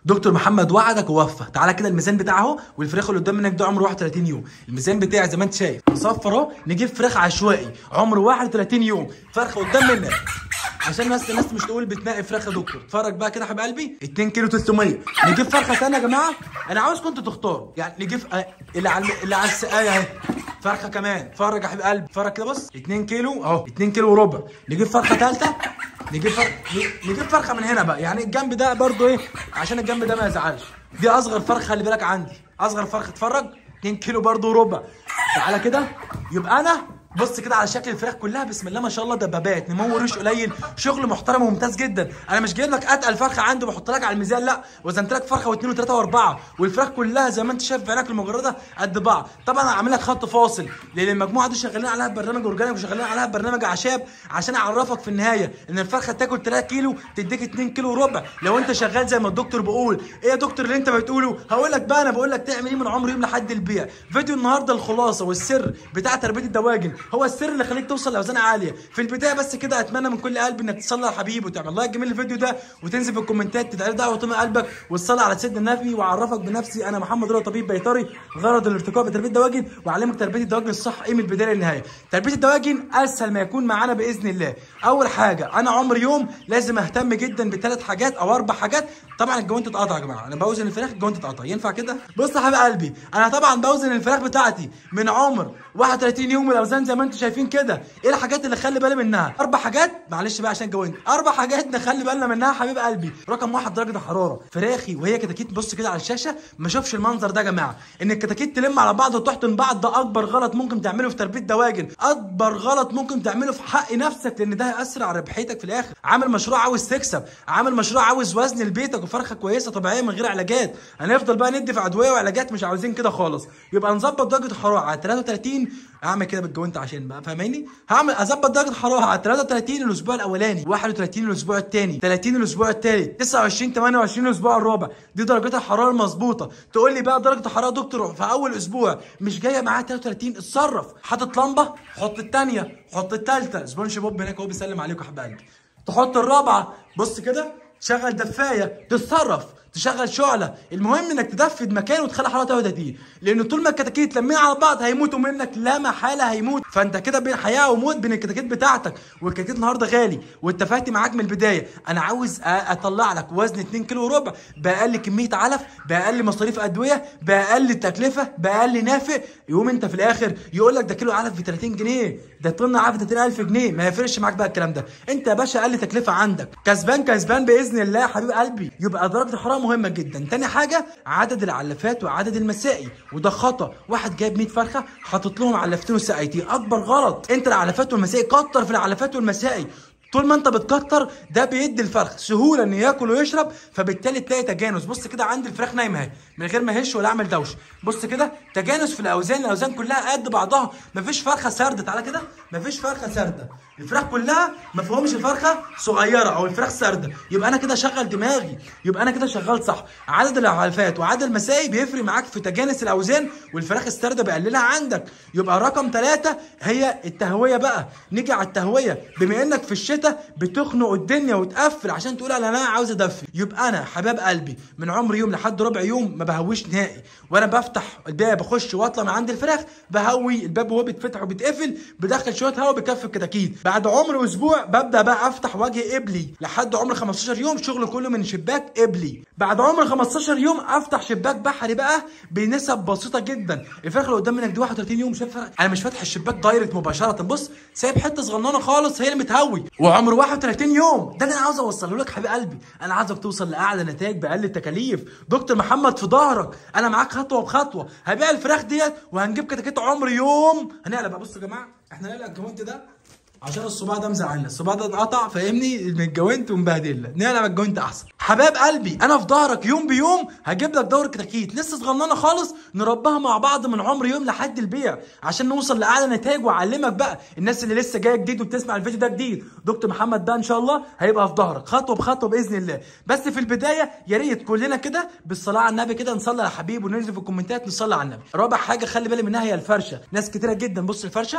دكتور محمد وعدك ووفى تعالى كده الميزان بتاعه اهو والفراخ اللي قدام منك ده عمره 31 يوم الميزان بتاعي زي ما انت شايف مصفر اهو نجيب فراخ عشوائي عمره 31 يوم فرخه قدام منك عشان بس الناس مش تقول بتنقي فراخ يا دكتور اتفرج بقى كده يا حبيب قلبي 2 كيلو 300 نجيب فرخه ثانيه يا جماعه انا عاوزكم انتوا تختاروا يعني نجيب آه، اللي على اللي على السقايه اهي فرخه كمان اتفرج يا حبيب قلبي اتفرج كده بص 2 كيلو اهو 2 كيلو وربع نجيب فرخه ثالثه نجيب فرخه نجيب فرخه من هنا بقى يعني الجنب ده برضو ايه عشان الجنب ده ما يزعلش دي اصغر فرخه خلي بالك عندي اصغر فرخه اتفرج 2 كيلو برضو وربع تعالى كده يبقى انا بص كده على شكل الفراخ كلها بسم الله ما شاء الله دبابات نمو ريش قليل شغل محترم وممتاز جدا انا مش جايب لك اتقل فرخه عندي وبحط لك على الميزان لا وزنت لك فرخه واثنين وثلاثه واربعه والفراخ كلها زي ما انت شايف بعينك المجرده قد بعض طبعا انا عامل لك خط فاصل لان المجموعه دي شغالين عليها برنامج اورجانيك وشغالين عليها برنامج اعشاب عشان اعرفك في النهايه ان الفرخه تاكل 3 كيلو تديك 2 كيلو وربع لو انت شغال زي ما الدكتور بيقول ايه يا دكتور اللي انت بتقوله هقول لك بقى انا بقول لك تعمل ايه من عمر يوم لحد البيع فيديو النهارده الخلاصه والسر بتاع تربيه الدواجن هو السر اللي خليك توصل لاوزان عاليه في البدايه بس كده اتمنى من كل قلب انك تصلي على حبيبي وتعمل لايك جميل الفيديو ده وتنزل في الكومنتات تدعي دعوه وتملى قلبك وتصلي على سيدنا النبي واعرفك بنفسي انا محمد رضا طبيب بيطري غرض الارتقاء بتربيه الدواجن واعلمك تربيه الدواجن الصح ايه من البدايه للنهايه تربيه الدواجن اسهل ما يكون معانا باذن الله اول حاجه انا عمر يوم لازم اهتم جدا بثلاث حاجات او اربع حاجات طبعا الجوانت اتقطع يا جماعه انا بوزن الفراخ الجوانت اتقطع ينفع كده بص يا حبيب قلبي انا طبعا بوزن الفراخ بتاعتي من عمر 31 يوم الاوزان زي ما انتم شايفين كده ايه الحاجات اللي خلي بالي منها اربع حاجات معلش بقى عشان جوانت اربع حاجات نخلي بالنا منها يا حبيب قلبي رقم واحد درجه الحراره فراخي وهي كتاكيت بص كده على الشاشه ما اشوفش المنظر ده يا جماعه ان الكتاكيت تلم على بعض وتحضن بعض ده اكبر غلط ممكن تعمله في تربيه دواجن اكبر غلط ممكن تعمله في حق نفسك لان ده هياثر على ربحيتك في الاخر عامل مشروع عاوز تكسب عامل مشروع عاوز وزن لبيتك وفرخه كويسه طبيعيه من غير علاجات هنفضل بقى ندي في ادويه وعلاجات مش عاوزين كده خالص يبقى نظبط درجه الحراره على 33 اعمل كده بالجوانت عشان بقى فاهماني هعمل اظبط درجه الحراره على 33 الاسبوع الاولاني 31 الاسبوع الثاني 30 الاسبوع الثالث 29 28 الاسبوع الرابع دي درجات الحراره المظبوطه تقول لي بقى درجه الحراره يا دكتور في اول اسبوع مش جايه معاها 33 اتصرف حاطط لمبه حط الثانيه حط الثالثه سبونج بوب هناك هو بيسلم عليكم يا حبايبي تحط الرابعه بص كده شغل دفايه تتصرف تشغل شعله المهم انك تدفي مكان وتخلي حراره 33 لان طول ما الكتاكيت لمين على بعض هيموتوا منك لا محاله هيموت فانت كده بين حياه وموت بين الكتاكيت بتاعتك والكتاكيت النهارده غالي واتفقت معاك من البدايه انا عاوز أ- اطلع لك وزن 2 كيلو وربع باقل كميه علف باقل مصاريف ادويه باقل تكلفه باقل نافع يقوم انت في الاخر يقول لك ده كيلو علف ب 30 جنيه ده طن علف ب 30000 جنيه ما يفرقش معاك بقى الكلام ده انت يا باشا اقل تكلفه عندك كسبان كسبان باذن الله يا حبيب قلبي يبقى درجه الحراره مهمه جدا تاني حاجه عدد العلافات وعدد المسائي وده خطا واحد جايب 100 فرخه حاطط لهم علفتين وسقايتين اكبر غلط انت العلافات والمسائي كتر في العلافات والمسائي طول ما انت بتكتر ده بيدي الفرخ سهوله انه ياكل ويشرب فبالتالي تلاقي تجانس بص كده عندي الفراخ نايمه اهي من غير ما هش ولا اعمل دوشه بص كده تجانس في الاوزان الاوزان كلها قد بعضها مفيش فرخه سارده تعالى كده مفيش فرخه سارده الفراخ كلها ما فيهمش الفرخه صغيره او الفراخ سارده يبقى انا كده شغل دماغي يبقى انا كده شغال صح عدد العلفات وعدد المسائي بيفرق معاك في تجانس الاوزان والفراخ السارده بقللها عندك يبقى رقم ثلاثة هي التهويه بقى نيجي على التهويه بما انك في الشتاء بتخنق الدنيا وتقفل عشان تقول انا عاوز ادفي يبقى انا حباب قلبي من عمر يوم لحد ربع يوم ما بهويش نهائي وانا بفتح الباب بخش واطلع من عند الفراخ بهوي الباب وهو بيتفتح وبيتقفل بدخل شويه هواء بكفي الكتاكيت بعد عمر اسبوع ببدا بقى افتح وجه قبلي لحد عمر 15 يوم شغل كله من شباك قبلي بعد عمر 15 يوم افتح شباك بحري بقى بنسب بسيطه جدا الفراخ اللي قدام منك دي 31 يوم شايف فرق؟ انا مش فاتح الشباك دايركت مباشره بص سايب حته صغننه خالص هي اللي متهوي وعمر 31 يوم ده اللي انا عاوز اوصله لك حبيب قلبي انا عاوزك توصل لاعلى نتائج باقل التكاليف دكتور محمد في ظهرك انا معاك خطوه بخطوه هبيع الفراخ ديت وهنجيب كتاكيت عمر يوم هنقلب بقى بصوا يا جماعه احنا نقلب الجوانت ده عشان الصباع ده مزعلنا الصباع ده اتقطع فاهمني من الجوانت ومبهدلنا نقلب الجوانت احسن حباب قلبي انا في ظهرك يوم بيوم هجيب لك دور كتاكيت لسه صغننه خالص نربها مع بعض من عمر يوم لحد البيع عشان نوصل لاعلى نتائج واعلمك بقى الناس اللي لسه جايه جديد وبتسمع الفيديو ده جديد دكتور محمد ده ان شاء الله هيبقى في ظهرك خطوه بخطوه باذن الله بس في البدايه يا ريت كلنا كده بالصلاه على النبي كده نصلي على حبيب وننزل في الكومنتات نصلي على النبي رابع حاجه خلي بالي منها هي الفرشه ناس كتيره جدا بص الفرشه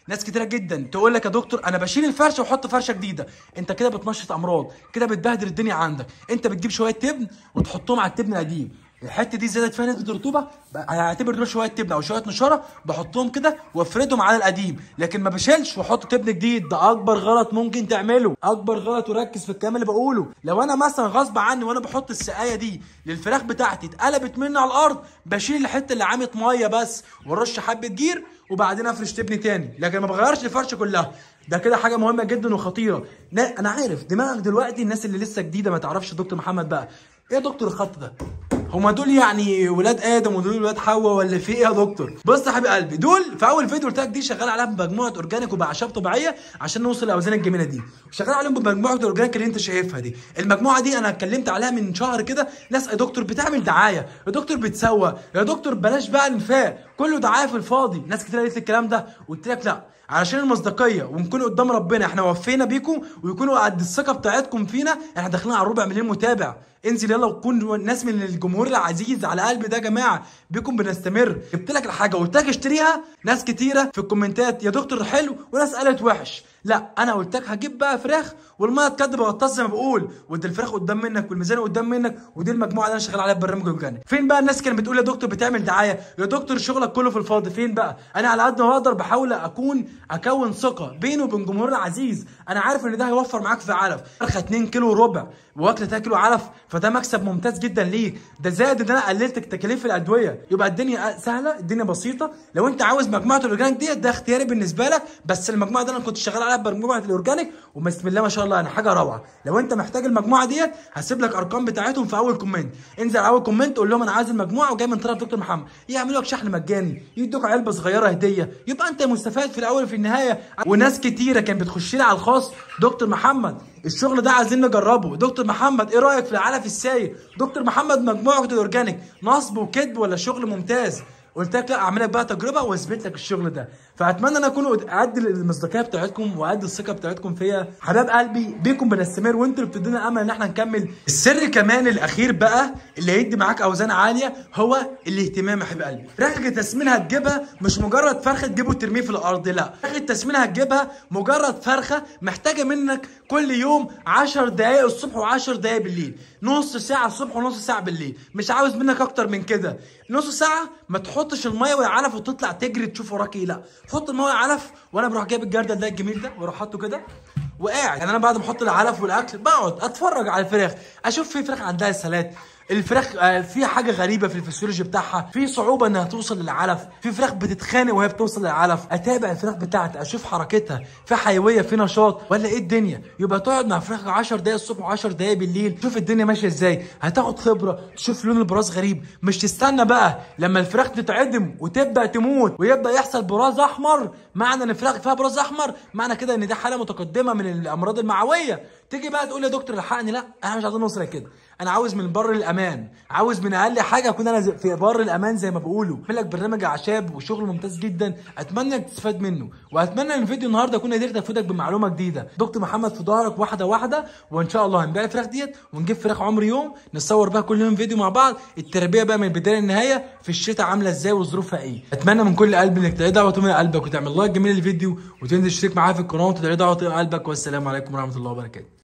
ناس كتيره جدا تقول لك يا دكتور انا بشيل الفرشه واحط فرشه جديده انت كده بتنشط امراض كده بتبهدل الدنيا عندك انت بتجيب شويه تبن وتحطهم على التبن القديم الحته دي زادت فيها نسبه الرطوبه بقى هعتبر دول شويه تبن او شويه نشاره بحطهم كده وافردهم على القديم لكن ما بشيلش واحط تبن جديد ده اكبر غلط ممكن تعمله اكبر غلط وركز في الكلام اللي بقوله لو انا مثلا غصب عني وانا بحط السقايه دي للفراخ بتاعتي اتقلبت مني على الارض بشيل الحته اللي عامت ميه بس وارش حبه جير وبعدين افرش تبني تاني لكن ما بغيرش الفرشه كلها ده كده حاجه مهمه جدا وخطيره نا- انا عارف دماغك دلوقتي الناس اللي لسه جديده ما تعرفش دكتور محمد بقى ايه يا دكتور الخط ده هما دول يعني ولاد ادم ودول ولاد حواء ولا في ايه يا دكتور بص يا حبيب قلبي دول في اول فيديو قلت لك دي شغال عليها بمجموعه اورجانيك وباعشاب طبيعيه عشان نوصل للاوزان الجميله دي شغال عليهم بمجموعه الاورجانيك اللي انت شايفها دي المجموعه دي انا اتكلمت عليها من شهر كده ناس يا دكتور بتعمل دعايه يا دكتور بتسوى يا دكتور بلاش بقى الانفاق كله دعايه في الفاضي ناس كتير قالت لي الكلام ده قلت لك لا علشان المصداقيه ونكون قدام ربنا احنا وفينا بيكم ويكونوا قد الثقه بتاعتكم فينا احنا داخلين على ربع مليون متابع انزل يلا وكون ناس من الجمهور العزيز على قلبي ده يا جماعه بيكم بنستمر جبت لك الحاجه وقلت لك اشتريها ناس كتيره في الكومنتات يا دكتور حلو وناس قالت وحش لا انا قلت لك هجيب بقى فراخ والميه تكدب وغطاس زي ما بقول ودي الفراخ قدام منك والميزان قدام منك ودي المجموعه اللي انا شغال عليها ببرنامج اورجانيك فين بقى الناس كانت بتقول يا دكتور بتعمل دعايه يا دكتور شغلك كله في الفاضي فين بقى انا على قد ما اقدر بحاول اكون اكون ثقه بيني وبين جمهور العزيز انا عارف ان ده هيوفر معاك في علف فرخه 2 كيلو وربع واكله 3 كيلو علف فده مكسب ممتاز جدا ليك ده زائد ان انا قللت تكاليف الادويه يبقى الدنيا سهله الدنيا بسيطه لو انت عاوز مجموعه الاورجانيك ديت ده اختياري بالنسبه لك بس المجموعه دي انا كنت شغال عليها بمجموعه الاورجانيك وبسم الله ما شاء الله يعني حاجه روعه لو انت محتاج المجموعه ديت هسيب لك ارقام بتاعتهم في اول كومنت انزل على اول كومنت قول لهم انا عايز المجموعه وجاي من طرف دكتور محمد يعملوا لك شحن مجاني يدوك علبه صغيره هديه يبقى انت مستفاد في الاول وفي النهايه وناس كتيره كانت بتخش لي على الخاص دكتور محمد الشغل ده عايزين نجربه دكتور محمد ايه رايك في العلف السايل دكتور محمد مجموعه الاورجانيك نصب وكذب ولا شغل ممتاز قلت لك لا اعمل لك بقى تجربه واثبت لك الشغل ده فاتمنى ان اكون قد المصداقيه بتاعتكم وقد الثقه بتاعتكم فيا حباب قلبي بيكم بنستمر وانتوا اللي بتدونا امل ان احنا نكمل السر كمان الاخير بقى اللي هيدي معاك اوزان عاليه هو الاهتمام يا حبيب قلبي رحله التسمين هتجيبها مش مجرد فرخه تجيبه وترميه في الارض لا رحله التسمين هتجيبها مجرد فرخه محتاجه منك كل يوم 10 دقائق الصبح و10 دقائق بالليل نص ساعه الصبح ونص ساعه بالليل مش عاوز منك اكتر من كده نص ساعه ما تحطش الميه والعلف وتطلع تجري تشوف وراك ايه لا حط الميه والعلف وانا بروح جايب الجردل ده الجميل ده واروح حاطه كده وقاعد يعني انا بعد ما احط العلف والاكل بقعد اتفرج على الفراخ اشوف في فراخ عندها اسهالات الفراخ آه، فيها حاجه غريبه في الفسيولوجي بتاعها في صعوبه انها توصل للعلف في فراخ بتتخانق وهي بتوصل للعلف اتابع الفراخ بتاعتي اشوف حركتها في حيويه في نشاط ولا ايه الدنيا يبقى تقعد مع فراخ 10 دقايق الصبح و10 دقايق بالليل تشوف الدنيا ماشيه ازاي هتاخد خبره تشوف لون البراز غريب مش تستنى بقى لما الفراخ تتعدم وتبدا تموت ويبدا يحصل براز احمر معنى ان الفراخ فيها براز احمر معنى كده ان دي حاله متقدمه من الامراض المعويه تيجي بقى تقول يا دكتور الحقني لا انا مش عايزين نوصل لكده انا عاوز من بر الامان عاوز من اقل حاجه اكون انا زي- في بر الامان زي ما بيقولوا اعمل لك برنامج اعشاب وشغل ممتاز جدا اتمنى انك تستفاد منه واتمنى ان الفيديو النهارده اكون قدرت افيدك بمعلومه جديده دكتور محمد في ظهرك واحده واحده وان شاء الله هنبيع الفراخ ديت ونجيب فراخ عمر يوم نصور بقى كل يوم فيديو مع بعض التربيه بقى من البدايه للنهايه في الشتاء عامله ازاي وظروفها ايه اتمنى من كل قلبي انك تلاقي دعوه من قلبك وتعمل لايك جميل للفيديو وتنزل تشترك معايا في القناه وتلاقي دعوه من قلبك والسلام عليكم ورحمه الله وبركاته